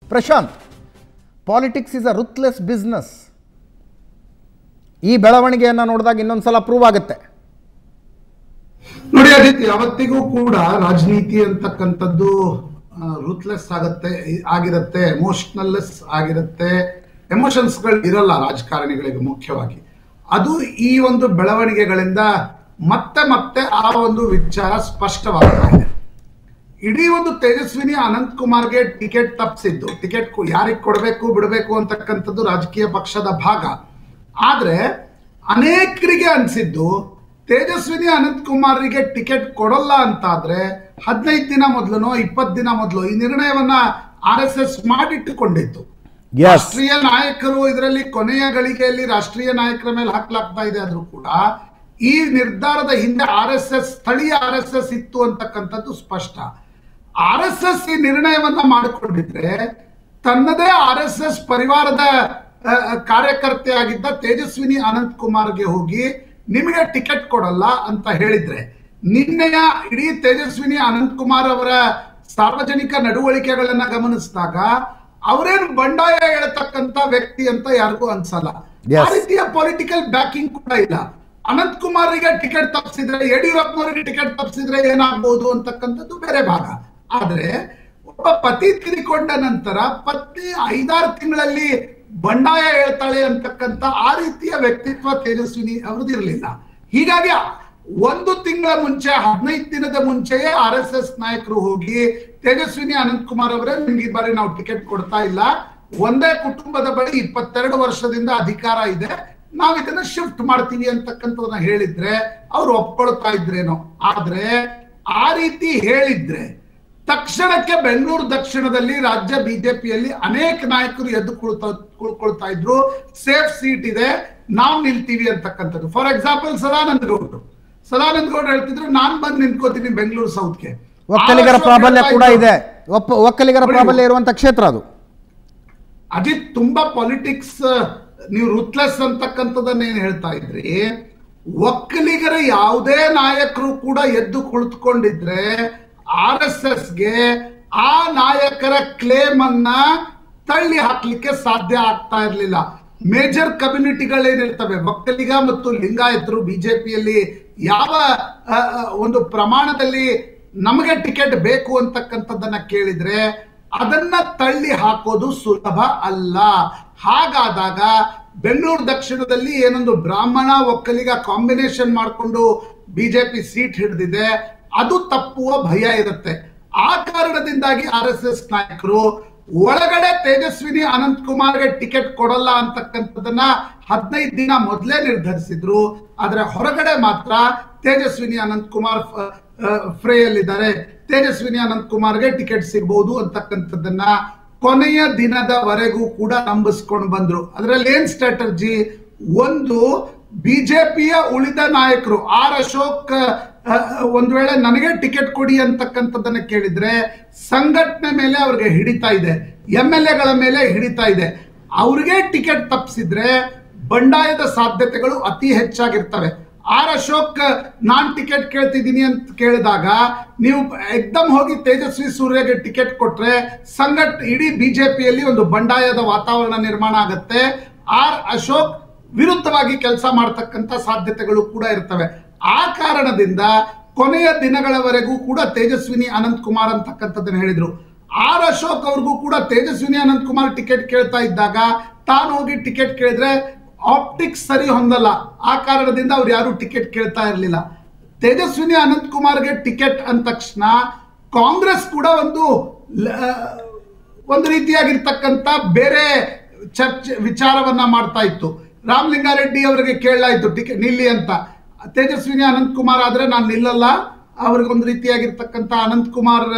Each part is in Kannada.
Prashant politics is a ruthless business ಈ ಬೆಳವಣಿಗೆಯನ್ನು ನೋಡಿದಾಗ ಇನ್ನೊಂದ್ಸಲ ಪ್ರೂವ್ ಆಗುತ್ತೆ ನೋಡಿ ಆದಿತ್ಯ ಯಾವತ್ತಿಗೂ ಕೂಡ ರಾಜನೀತಿ ಅಂತಕ್ಕಂಥದ್ದು ರೂತ್ಲೆಸ್ ಆಗತ್ತೆ ಆಗಿರುತ್ತೆ ಎಮೋಷನಲ್ಲೆಸ್ ಆಗಿರುತ್ತೆ ಎಮೋಷನ್ಸ್ ಗಳು ಇರಲ್ಲ ರಾಜಕಾರಣಿಗಳಿಗೆ ಮುಖ್ಯವಾಗಿ ಅದು ಈ ಒಂದು ಬೆಳವಣಿಗೆಗಳಿಂದ ಮತ್ತೆ ಮತ್ತೆ ಆ ಒಂದು ವಿಚಾರ ಸ್ಪಷ್ಟವಾಗ್ತಾ ಇದೆ ಇಡೀ ಒಂದು ತೇಜಸ್ವಿನಿ ಅನಂತ್ ಕುಮಾರ್ಗೆ ಟಿಕೆಟ್ ತಪ್ಪಿಸಿದ್ದು ಟಿಕೆಟ್ ಯಾರಿಗೆ ಕೊಡಬೇಕು ಬಿಡಬೇಕು ಅಂತಕ್ಕಂಥದ್ದು ರಾಜಕೀಯ ಪಕ್ಷದ ಭಾಗ ಆದ್ರೆ ಅನೇಕರಿಗೆ ಅನ್ಸಿದ್ದು ತೇಜಸ್ವಿನಿ ಅನಂತ್ ಕುಮಾರ್ಗೆ ಟಿಕೆಟ್ ಕೊಡಲ್ಲ ಅಂತಾದ್ರೆ ಹದಿನೈದು ದಿನ ಮೊದಲು ಇಪ್ಪತ್ತು ದಿನ ಮೊದಲು ಈ ನಿರ್ಣಯವನ್ನ ಆರ್ ಎಸ್ ಎಸ್ ಮಾಡಿಟ್ಟುಕೊಂಡಿತ್ತು Yes. ರಾಷ್ಟ್ರೀಯ ನಾಯಕರು ಇದರಲ್ಲಿ ಕೊನೆಯ ಗಳಿಗೆಯಲ್ಲಿ ರಾಷ್ಟ್ರೀಯ ನಾಯಕರ ಮೇಲೆ ಹಾಕ್ಲಾಗ್ತಾ ಇದೆ ಆದ್ರೂ ಕೂಡ ಈ ನಿರ್ಧಾರದ ಹಿಂದೆ ಆರ್ ಎಸ್ ಎಸ್ ಸ್ಥಳೀಯ ಆರ್ ಎಸ್ ಎಸ್ ಇತ್ತು ಅಂತಕ್ಕಂಥದ್ದು ಸ್ಪಷ್ಟ ಆರ್ ಎಸ್ ಎಸ್ ಈ ನಿರ್ಣಯವನ್ನ ಮಾಡಿಕೊಂಡಿದ್ರೆ ತನ್ನದೇ ಆರ್ ಎಸ್ ಎಸ್ ಪರಿವಾರದ ಆ, ಆ, ಕಾರ್ಯಕರ್ತೆಯಾಗಿದ್ದ ತೇಜಸ್ವಿನಿ ಅನಂತ್ ಕುಮಾರ್ಗೆ ಹೋಗಿ ನಿಮಗೆ ಟಿಕೆಟ್ ಕೊಡಲ್ಲ ಅಂತ ಹೇಳಿದ್ರೆ ನಿನ್ನೆಯ ಇಡೀ ತೇಜಸ್ವಿನಿ ಅನಂತ್ ಕುಮಾರ್ ಅವರ ಸಾರ್ವಜನಿಕ ನಡವಳಿಕೆಗಳನ್ನ ಗಮನಿಸಿದಾಗ ಅವರೇನು ಬಂಡಾಯ ಹೇಳ್ತಕ್ಕಂತ ವ್ಯಕ್ತಿ ಅಂತ ಯಾರಿಗೂ ಅನ್ಸಲ್ಲ Yes. ಆ ರೀತಿಯ ಪೊಲಿಟಿಕಲ್ ಬ್ಯಾಕಿಂಗ್ ಕೂಡ ಇಲ್ಲ ಅನಂತ್ ಕುಮಾರ್ಗೆ ಟಿಕೆಟ್ ತಪ್ಪಿಸಿದ್ರೆ ಯಡಿಯೂರಪ್ಪನವರಿಗೆ ಟಿಕೆಟ್ ತಪ್ಪಿಸಿದ್ರೆ ಏನಾಗ್ಬೋದು ಅಂತಕ್ಕಂಥದ್ದು ಬೇರೆ ಭಾಗ ಆದ್ರೆ ಒಬ್ಬ ಪತಿ ತೀರಿಕೊಂಡ ನಂತರ ಪತ್ನಿ ಐದಾರು ತಿಂಗಳಲ್ಲಿ ಬಂಡಾಯ ಹೇಳ್ತಾಳೆ ಅಂತಕ್ಕಂಥ ಆ ರೀತಿಯ ವ್ಯಕ್ತಿತ್ವ ತೇಜಸ್ವಿನಿ ಅವ್ರದ್ದಿರಲಿಲ್ಲ ಹೀಗಾಗಿ ಒಂದು ತಿಂಗಳ ಮುಂಚೆ ಹದಿನೈದು ದಿನದ ಮುಂಚೆಯೇ ಆರ್ ಎಸ್ ಎಸ್ ನಾಯಕರು ಹೋಗಿ ತೇಜಸ್ವಿನಿ ಅನಂತ್ ಕುಮಾರ್ ಅವರೇ ನಿಮ್ಗೆ ಈ ಬಾರಿ ನಾವು ಟಿಕೆಟ್ ಕೊಡ್ತಾ ಇಲ್ಲ ಒಂದೇ ಕುಟುಂಬದ ಬಳಿ ಇಪ್ಪತ್ತೆರಡು ವರ್ಷದಿಂದ ಅಧಿಕಾರ ಇದೆ ನಾವ್ ಇದನ್ನ ಶಿಫ್ಟ್ ಮಾಡ್ತೀವಿ ಅಂತಕ್ಕಂಥದನ್ನ ಹೇಳಿದ್ರೆ ಅವ್ರು ಒಪ್ಕೊಳ್ತಾ ಇದ್ರೇನೋ ಆದ್ರೆ ಆ ರೀತಿ ಹೇಳಿದ್ರೆ ತಕ್ಷಣಕ್ಕೆ ಬೆಂಗಳೂರು ದಕ್ಷಿಣದಲ್ಲಿ ರಾಜ್ಯ ಬಿಜೆಪಿಯಲ್ಲಿ ಅನೇಕ ನಾಯಕರು ಎದ್ದು ಕುಳ್ತಾ ಕುಳ್ಕೊಳ್ತಾ ಇದ್ರು ಸೇಫ್ ಸೀಟ್ ಇದೆ ನಾವು ನಿಲ್ತೀವಿ ಅಂತಕ್ಕಂಥದ್ದು ಫಾರ್ ಎಕ್ಸಾಂಪಲ್ ಸದಾನಂದ ಗೌಡ್ರು ಸದಾನಂದ ಗೌಡ್ರು ಹೇಳ್ತಿದ್ರು ನಾನ್ ಬಂದು ನಿಂತ್ಕೋತೀನಿ ಬೆಂಗಳೂರು ಸೌತ್ಗೆ ಒಕ್ಕಲಿಗರ ಆರ್ ಪ್ರಾಬಲ್ಯ ಹೇಳ್ತಾ ಕೂಡ ಇದ್ರು, ಇದೆ ಒಪ್ಪ ಒಕ್ಕಲಿಗರ ಪ್ರಾಬಲ್ಯ ಇರುವಂತ ಕ್ಷೇತ್ರ ಅದು ಅಜಿತ್ ತುಂಬಾ ಪಾಲಿಟಿಕ್ಸ್ ನೀವು ರುತ್ಲೆಸ್ ಅಂತಕ್ಕಂಥದ್ದನ್ನ ಏನ್ ಹೇಳ್ತಾ ಇದ್ರಿ ಒಕ್ಕಲಿಗರ ಯಾವುದೇ ನಾಯಕರು ಕೂಡ ಎದ್ದು ಕುಳಿತುಕೊಂಡಿದ್ರೆ ಆರ್ ಎಸ್ ಎಸ್ಗೆ ಆ ನಾಯಕರ ಕ್ಲೇಮ್ ಅನ್ನ ತಳ್ಳಿ ಹಾಕ್ಲಿಕ್ಕೆ ಸಾಧ್ಯ ಆಗ್ತಾ ಇರಲಿಲ್ಲ ಮೇಜರ್ ಕಮ್ಯುನಿಟಿಗಳೇನಿರ್ತವೆ ಒಕ್ಕಲಿಗ ಮತ್ತು ಲಿಂಗಾಯತರು ಬಿಜೆಪಿಯಲ್ಲಿ ಯಾವ ಆ, ಆ, ಒಂದು ಪ್ರಮಾಣದಲ್ಲಿ ನಮಗೆ ಟಿಕೆಟ್ ಬೇಕು ಅಂತಕ್ಕಂಥದ್ದನ್ನ ಕೇಳಿದ್ರೆ ಅದನ್ನ ತಳ್ಳಿ ಹಾಕೋದು ಸುಲಭ ಅಲ್ಲ ಹಾಗಾದಾಗ ಬೆಂಗಳೂರು ದಕ್ಷಿಣದಲ್ಲಿ ಏನೊಂದು ಬ್ರಾಹ್ಮಣ ಒಕ್ಕಲಿಗ ಕಾಂಬಿನೇಷನ್ ಮಾಡಿಕೊಂಡು ಬಿಜೆಪಿ ಸೀಟ್ ಹಿಡಿದಿದೆ ಅದು ತಪ್ಪುವ ಭಯ ಇರುತ್ತೆ ಆ ಕಾರಣದಿಂದಾಗಿ ಆರ್ ಎಸ್ ಎಸ್ ನಾಯಕರು ಒಳಗಡೆ ತೇಜಸ್ವಿನಿ ಅನಂತ್ ಕುಮಾರ್ಗೆ ಟಿಕೆಟ್ ಕೊಡಲ್ಲ ಅಂತಕ್ಕಂಥದ್ದನ್ನ ಹದಿನೈದು ದಿನ ಮೊದಲೇ ನಿರ್ಧರಿಸಿದ್ರು ಆದ್ರೆ ಹೊರಗಡೆ ಮಾತ್ರ ತೇಜಸ್ವಿನಿ ಅನಂತ್ ಕುಮಾರ್ ಫ್ರೇಯಲ್ಲಿದ್ದಾರೆ ತೇಜಸ್ವಿನಿ ಅನಂತ್ ಕುಮಾರ್ಗೆ ಟಿಕೆಟ್ ಸಿಗಬಹುದು ಅಂತಕ್ಕಂಥದ್ದನ್ನ ಕೊನೆಯ ದಿನದವರೆಗೂ ಕೂಡ ನಂಬಿಸ್ಕೊಂಡು ಬಂದ್ರು ಅದರಲ್ಲಿ ಏನ್ ಸ್ಟ್ರಾಟಜಿ ಒಂದು ಬಿಜೆಪಿಯ ಉಳಿದ ನಾಯಕರು ಆರ್ ಅಶೋಕ್ ಆ, ಒಂದ್ ವೇಳೆ ನನಗೆ ಟಿಕೆಟ್ ಕೊಡಿ ಅಂತಕ್ಕಂಥದ್ದನ್ನ ಕೇಳಿದ್ರೆ ಸಂಘಟನೆ ಮೇಲೆ ಅವ್ರಿಗೆ ಹಿಡಿತಾ ಇದೆ ಎಂ ಎಲ್ ಎಗಳ ಮೇಲೆ ಹಿಡಿತಾ ಇದೆ ಅವ್ರಿಗೆ ಟಿಕೆಟ್ ತಪ್ಪಿಸಿದ್ರೆ ಬಂಡಾಯದ ಸಾಧ್ಯತೆಗಳು ಅತಿ ಹೆಚ್ಚಾಗಿರ್ತವೆ ಆರ್ ಅಶೋಕ್ ನಾನ್ ಟಿಕೆಟ್ ಕೇಳ್ತಿದ್ದೀನಿ ಅಂತ ಕೇಳಿದಾಗ ನೀವು ಎಕ್ದಮ್ ಹೋಗಿ ತೇಜಸ್ವಿ ಸೂರ್ಯಗೆ ಟಿಕೆಟ್ ಕೊಟ್ರೆ ಸಂಘಟ್ ಇಡೀ ಬಿಜೆಪಿಯಲ್ಲಿ ಒಂದು ಬಂಡಾಯದ ವಾತಾವರಣ ನಿರ್ಮಾಣ ಆಗುತ್ತೆ ಆರ್ ಅಶೋಕ್ ವಿರುದ್ಧವಾಗಿ ಕೆಲಸ ಮಾಡ್ತಕ್ಕಂಥ ಸಾಧ್ಯತೆಗಳು ಕೂಡ ಇರ್ತವೆ ಆ ಕಾರಣದಿಂದ ಕೊನೆಯ ದಿನಗಳವರೆಗೂ ಕೂಡ ತೇಜಸ್ವಿನಿ ಅನಂತ್ ಕುಮಾರ್ ಅಂತಕ್ಕಂಥದ್ದನ್ನ ಹೇಳಿದ್ರು ಆರ್ ಅಶೋಕ್ ಅವ್ರಿಗೂ ಕೂಡ ತೇಜಸ್ವಿನಿ ಅನಂತ್ ಕುಮಾರ್ ಟಿಕೆಟ್ ಕೇಳ್ತಾ ಇದ್ದಾಗ ತಾನು ಹೋಗಿ ಟಿಕೆಟ್ ಕೇಳಿದ್ರೆ ಆಪ್ಟಿಕ್ಸ್ ಸರಿ ಹೊಂದಲ್ಲ ಆ ಕಾರಣದಿಂದ ಅವ್ರು ಯಾರು ಟಿಕೆಟ್ ಕೇಳ್ತಾ ಇರಲಿಲ್ಲ ತೇಜಸ್ವಿನಿ ಅನಂತ್ ಕುಮಾರ್ಗೆ ಟಿಕೆಟ್ ಅಂದ ತಕ್ಷಣ ಕಾಂಗ್ರೆಸ್ ಕೂಡ ಒಂದು ಲ- ಒಂದು ರೀತಿಯಾಗಿರ್ತಕ್ಕಂಥ ಬೇರೆ ಚರ್ಚೆ ವಿಚಾರವನ್ನ ಮಾಡ್ತಾ ಇತ್ತು ರಾಮಲಿಂಗಾರೆಡ್ಡಿ ಅವರಿಗೆ ಕೇಳಲಾಯಿತು ಟಿಕೆಟ್ ನಿಲ್ಲಿ ಅಂತ ತೇಜಸ್ವಿನಿ ಅನಂತ್ ಕುಮಾರ್ ಆದ್ರೆ ನಾನು ನಿಲ್ಲಲ್ಲ ಅವ್ರಿಗೊಂದು ರೀತಿಯಾಗಿರ್ತಕ್ಕಂಥ ಅನಂತ್ ಕುಮಾರ್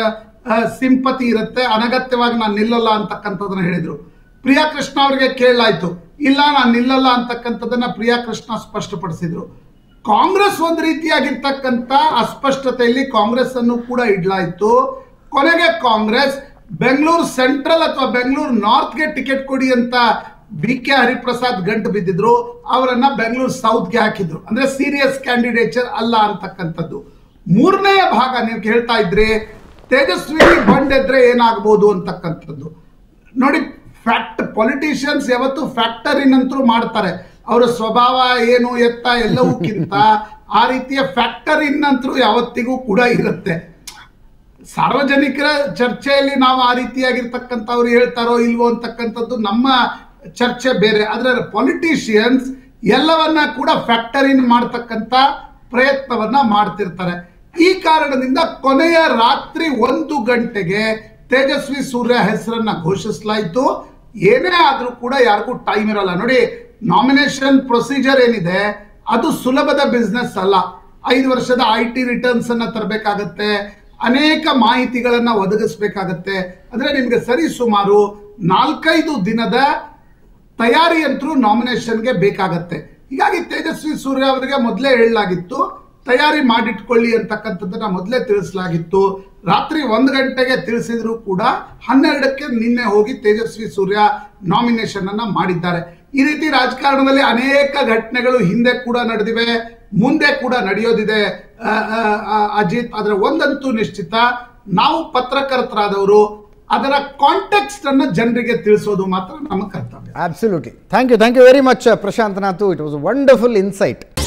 ಸಿಂಪತಿ ಇರುತ್ತೆ ಅನಗತ್ಯವಾಗಿ ನಾನು ನಿಲ್ಲಲ್ಲ ಅಂತಕ್ಕಂಥದ್ದನ್ನ ಹೇಳಿದ್ರು ಪ್ರಿಯಾ ಕೃಷ್ಣ ಅವರಿಗೆ ಕೇಳಲಾಯ್ತು ಇಲ್ಲ ನಾನು ನಿಲ್ಲಲ್ಲ ಅಂತಕ್ಕಂಥದ್ದನ್ನ ಪ್ರಿಯಾ ಕೃಷ್ಣ ಸ್ಪಷ್ಟಪಡಿಸಿದ್ರು ಕಾಂಗ್ರೆಸ್ ಒಂದು ರೀತಿಯಾಗಿರ್ತಕ್ಕಂಥ ಅಸ್ಪಷ್ಟತೆಯಲ್ಲಿ ಕಾಂಗ್ರೆಸ್ ಅನ್ನು ಕೂಡ ಇಡ್ಲಾಯ್ತು ಕೊನೆಗೆ ಕಾಂಗ್ರೆಸ್ ಬೆಂಗಳೂರು ಸೆಂಟ್ರಲ್ ಅಥವಾ ಬೆಂಗಳೂರು ನಾರ್ತ್ಗೆ ಟಿಕೆಟ್ ಕೊಡಿ ಅಂತ ಬಿ ಕೆ ಹರಿಪ್ರಸಾದ್ ಗಂಟು ಬಿದ್ದಿದ್ರು ಅವರನ್ನ ಬೆಂಗಳೂರು ಸೌತ್ಗೆ ಹಾಕಿದ್ರು ಅಂದ್ರೆ ಸೀರಿಯಸ್ ಕ್ಯಾಂಡಿಡೇಚರ್ ಅಲ್ಲ ಅಂತಕ್ಕಂಥದ್ದು ಮೂರನೆಯ ಭಾಗ ನೀವು ಕೇಳ್ತಾ ಇದ್ರಿ ತೇಜಸ್ವಿ ಬಂಡೆದ್ರೆ ಏನಾಗ್ಬೋದು ಅಂತಕ್ಕಂಥದ್ದು ನೋಡಿ ಫ್ಯಾಕ್ಟ್ ಪೊಲಿಟಿಷಿಯನ್ಸ್ ಯಾವತ್ತು ಫ್ಯಾಕ್ಟರಿನ್ ಅಂತೂ ಮಾಡ್ತಾರೆ ಅವರ ಸ್ವಭಾವ ಏನು ಎತ್ತ ಎಲ್ಲವಕ್ಕಿಂತ ಆ ರೀತಿಯ ಫ್ಯಾಕ್ಟರಿನ್ ಅಂತೂ ಯಾವತ್ತಿಗೂ ಕೂಡ ಇರುತ್ತೆ ಸಾರ್ವಜನಿಕರ ಚರ್ಚೆಯಲ್ಲಿ ನಾವು ಆ ರೀತಿಯಾಗಿರ್ತಕ್ಕಂಥವ್ರು ಹೇಳ್ತಾರೋ ಇಲ್ವೋ ಅಂತಕ್ಕಂಥದ್ದು ನಮ್ಮ ಚರ್ಚೆ ಬೇರೆ ಆದ್ರೆ ಪೊಲಿಟಿಷಿಯನ್ಸ್ ಎಲ್ಲವನ್ನ ಕೂಡ ಫ್ಯಾಕ್ಟರಿನ್ ಮಾಡ್ತಕ್ಕಂಥ ಪ್ರಯತ್ನವನ್ನ ಮಾಡ್ತಿರ್ತಾರೆ ಈ ಕಾರಣದಿಂದ ಕೊನೆಯ ರಾತ್ರಿ ಒಂದು ಗಂಟೆಗೆ ತೇಜಸ್ವಿ ಸೂರ್ಯ ಹೆಸರನ್ನ ಘೋಷಿಸಲಾಯಿತು ಏನೇ ಆದ್ರೂ ಕೂಡ ಯಾರಿಗೂ ಟೈಮ್ ಇರಲ್ಲ ನೋಡಿ ನಾಮಿನೇಷನ್ ಪ್ರೊಸೀಜರ್ ಏನಿದೆ ಅದು ಸುಲಭದ ಬಿಸ್ನೆಸ್ ಅಲ್ಲ ಐದು ವರ್ಷದ ಐ ಟಿ ರಿಟರ್ನ್ಸ್ ಅನ್ನ ತರಬೇಕಾಗತ್ತೆ ಅನೇಕ ಮಾಹಿತಿಗಳನ್ನ ಒದಗಿಸ್ಬೇಕಾಗತ್ತೆ ಅಂದ್ರೆ ನಿಮ್ಗೆ ಸರಿ ಸುಮಾರು ನಾಲ್ಕೈದು ದಿನದ ತಯಾರಿ ಅಂತೂ ನಾಮಿನೇಷನ್ಗೆ ಬೇಕಾಗತ್ತೆ ಹೀಗಾಗಿ ತೇಜಸ್ವಿ ಸೂರ್ಯ ಅವರಿಗೆ ಮೊದಲೇ ಹೇಳಲಾಗಿತ್ತು ತಯಾರಿ ಮಾಡಿಟ್ಕೊಳ್ಳಿ ಅಂತಕ್ಕಂಥದ್ದನ್ನ ಮೊದಲೇ ತಿಳಿಸಲಾಗಿತ್ತು ರಾತ್ರಿ ಒಂದು ಗಂಟೆಗೆ ತಿಳಿಸಿದ್ರು ಕೂಡ ಹನ್ನೆರಡಕ್ಕೆ ನಿನ್ನೆ ಹೋಗಿ ತೇಜಸ್ವಿ ಸೂರ್ಯ ನಾಮಿನೇಷನ್ ಅನ್ನ ಮಾಡಿದ್ದಾರೆ ಈ ರೀತಿ ರಾಜಕಾರಣದಲ್ಲಿ ಅನೇಕ ಘಟನೆಗಳು ಹಿಂದೆ ಕೂಡ ನಡೆದಿವೆ ಮುಂದೆ ಕೂಡ ನಡೆಯೋದಿದೆ ಆ, ಆ, ಆ, ಅಜಿತ್ ಆದ್ರೆ ಒಂದಂತೂ ನಿಶ್ಚಿತ ನಾವು ಪತ್ರಕರ್ತರಾದವರು ಅದರ ಕಾಂಟೆಕ್ಸ್ಟ್ ಅನ್ನ ಜನರಿಗೆ ತಿಳಿಸೋದು ಮಾತ್ರ ನಮ್ಮ ಕರ್ತವ್ಯ Absolutely. Thank you. Thank you very much, uh, Prashant Nathu. It was a wonderful insight.